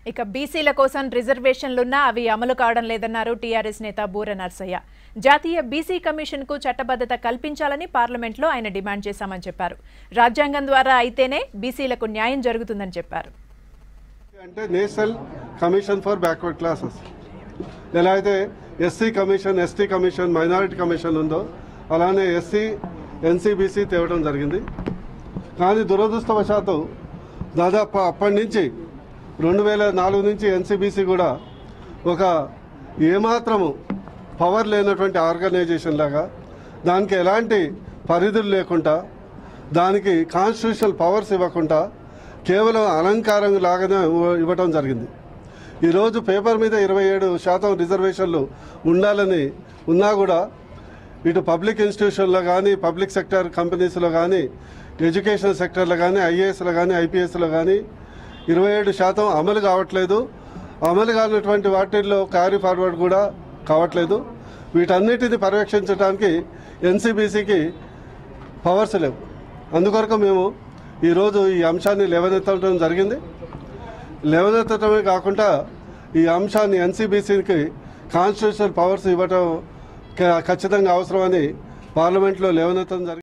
ఇక బీసీల కోసం రిజర్వేషన్లున్నా అవి అమలు కావడం లేదన్నారు టీఆర్ఎస్ నేత బూర నర్సయ్య జాతీయ బీసీ కమిషన్ కు చట్టబద్ధత కల్పించాలని పార్లమెంట్లో ఆయన డిమాండ్ చేశామని చెప్పారు రాజ్యాంగం ద్వారా అయితేనే బీసీలకు న్యాయం జరుగుతుందని చెప్పారు అంటే national commission for backward classes ఎలా అయితే SC commission ST commission minority commission ఉందో అలానే ఎస్సీ ఎన్సీబీసీ తేవడం జరిగింది కానీ దురదృష్టవశాత్తు దాదాపు అప్పటి నుంచి రెండు వేల నాలుగు నుంచి ఎన్సీబీసీ కూడా ఒక ఏమాత్రము పవర్ లేనటువంటి ఆర్గనైజేషన్ లాగా దానికి ఎలాంటి పరిధులు లేకుండా దానికి కాన్స్టిట్యూషనల్ పవర్స్ ఇవ్వకుండా కేవలం అలంకారం లాగానే ఇవ్వ- ఇవ్వటం జరిగింది ఈరోజు పేపర్ మీద ఇరవై ఏడు శాతం రిజర్వేషన్లు ఉండాలని ఉన్నా కూడా ఇటు పబ్లిక్ ఇన్స్టిట్యూషన్లో కానీ పబ్లిక్ సెక్టర్ కంపెనీస్లో కానీ ఎడ్యుకేషన్ సెక్టర్లో కానీ ఐఏఎస్లో కానీ ఐపీఎస్లో కానీ ఇరవై ఏడు శాతం అమలు కావట్లేదు అమలు కానటువంటి వాటిల్లో క్యారీ ఫార్వర్డ్ కూడా కావట్లేదు వీటన్నిటిని పర్యవేక్షించడానికి ఎన్సీబీసీకి పవర్స్ లేవు అందుకొరకు మేము ఈరోజు ఈ అంశాన్ని లేవనెత్తడం జరిగింది లేవనెత్తడమే కాకుండా ఈ అంశాన్ని ఎన్సీబీసీకి కాన్స్టిట్యూషనల్ పవర్స్ ఇవ్వటం క- ఖచ్చితంగా అవసరమని పార్లమెంట్లో లేవనెత్తడం జరిగింది